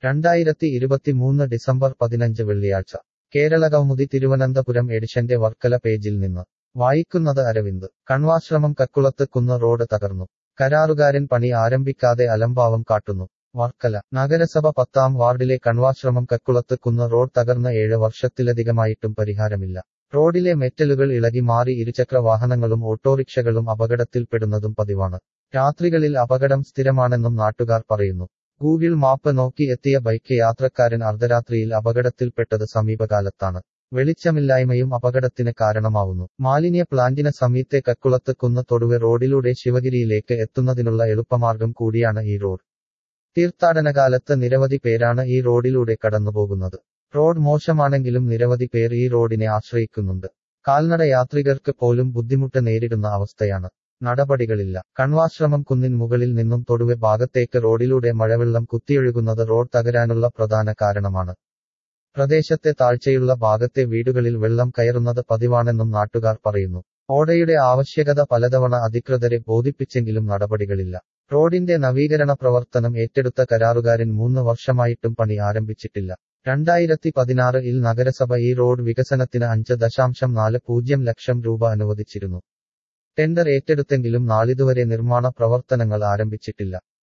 രണ്ടായിരത്തി ഇരുപത്തിമൂന്ന് ഡിസംബർ പതിനഞ്ച് വെള്ളിയാഴ്ച കേരളകൗമുദി തിരുവനന്തപുരം എഡിഷന്റെ വർക്കല പേജിൽ നിന്ന് വായിക്കുന്നത് അരവിന്ദ് കണ്വാശ്രമം കക്കുളത്ത് കുന്ന് റോഡ് തകർന്നു കരാറുകാരൻ പണി ആരംഭിക്കാതെ അലംഭാവം കാട്ടുന്നു വർക്കല നഗരസഭ പത്താം വാർഡിലെ കണ്വാശ്രമം കക്കുളത്ത് കുന്ന് റോഡ് തകർന്ന ഏഴ് വർഷത്തിലധികമായിട്ടും പരിഹാരമില്ല റോഡിലെ മെറ്റലുകൾ ഇളകി മാറി ഇരുചക്ര വാഹനങ്ങളും ഓട്ടോറിക്ഷകളും അപകടത്തിൽപ്പെടുന്നതും പതിവാണ് രാത്രികളിൽ അപകടം സ്ഥിരമാണെന്നും നാട്ടുകാർ പറയുന്നു ഗൂഗിൾ മാപ്പ് നോക്കി എത്തിയ ബൈക്ക് യാത്രക്കാരൻ അർദ്ധരാത്രിയിൽ അപകടത്തിൽപ്പെട്ടത് സമീപകാലത്താണ് വെളിച്ചമില്ലായ്മയും അപകടത്തിന് കാരണമാവുന്നു മാലിന്യ പ്ലാന്റിന് സമീപത്തെ കക്കുളത്ത് കുന്ന് തൊടുവെ റോഡിലൂടെ ശിവഗിരിയിലേക്ക് എത്തുന്നതിനുള്ള എളുപ്പമാർഗം കൂടിയാണ് ഈ റോഡ് തീർത്ഥാടനകാലത്ത് നിരവധി പേരാണ് ഈ റോഡിലൂടെ കടന്നുപോകുന്നത് റോഡ് മോശമാണെങ്കിലും നിരവധി പേർ ഈ റോഡിനെ ആശ്രയിക്കുന്നുണ്ട് കാൽനട യാത്രികർക്ക് പോലും ബുദ്ധിമുട്ട് നേരിടുന്ന അവസ്ഥയാണ് നടപടികളില്ല കണ്വാശ്രമം കുന്നിൻ മുകളിൽ നിന്നും തൊടുവെ ഭാഗത്തേക്ക് റോഡിലൂടെ മഴവെള്ളം കുത്തിയൊഴുകുന്നത് റോഡ് തകരാനുള്ള പ്രധാന കാരണമാണ് പ്രദേശത്തെ താഴ്ചയുള്ള ഭാഗത്തെ വീടുകളിൽ വെള്ളം കയറുന്നത് പതിവാണെന്നും നാട്ടുകാർ പറയുന്നു ഓടയുടെ ആവശ്യകത പലതവണ അധികൃതരെ ബോധിപ്പിച്ചെങ്കിലും നടപടികളില്ല റോഡിന്റെ നവീകരണ പ്രവർത്തനം ഏറ്റെടുത്ത കരാറുകാരൻ മൂന്ന് വർഷമായിട്ടും പണി ആരംഭിച്ചിട്ടില്ല രണ്ടായിരത്തി പതിനാറിൽ നഗരസഭ ഈ റോഡ് വികസനത്തിന് അഞ്ച് ദശാംശം നാല് പൂജ്യം ലക്ഷം രൂപ അനുവദിച്ചിരുന്നു ടെൻഡർ ഏറ്റെടുത്തെങ്കിലും നാളിതുവരെ നിർമ്മാണ പ്രവർത്തനങ്ങൾ ആരംഭിച്ചിട്ടില്ല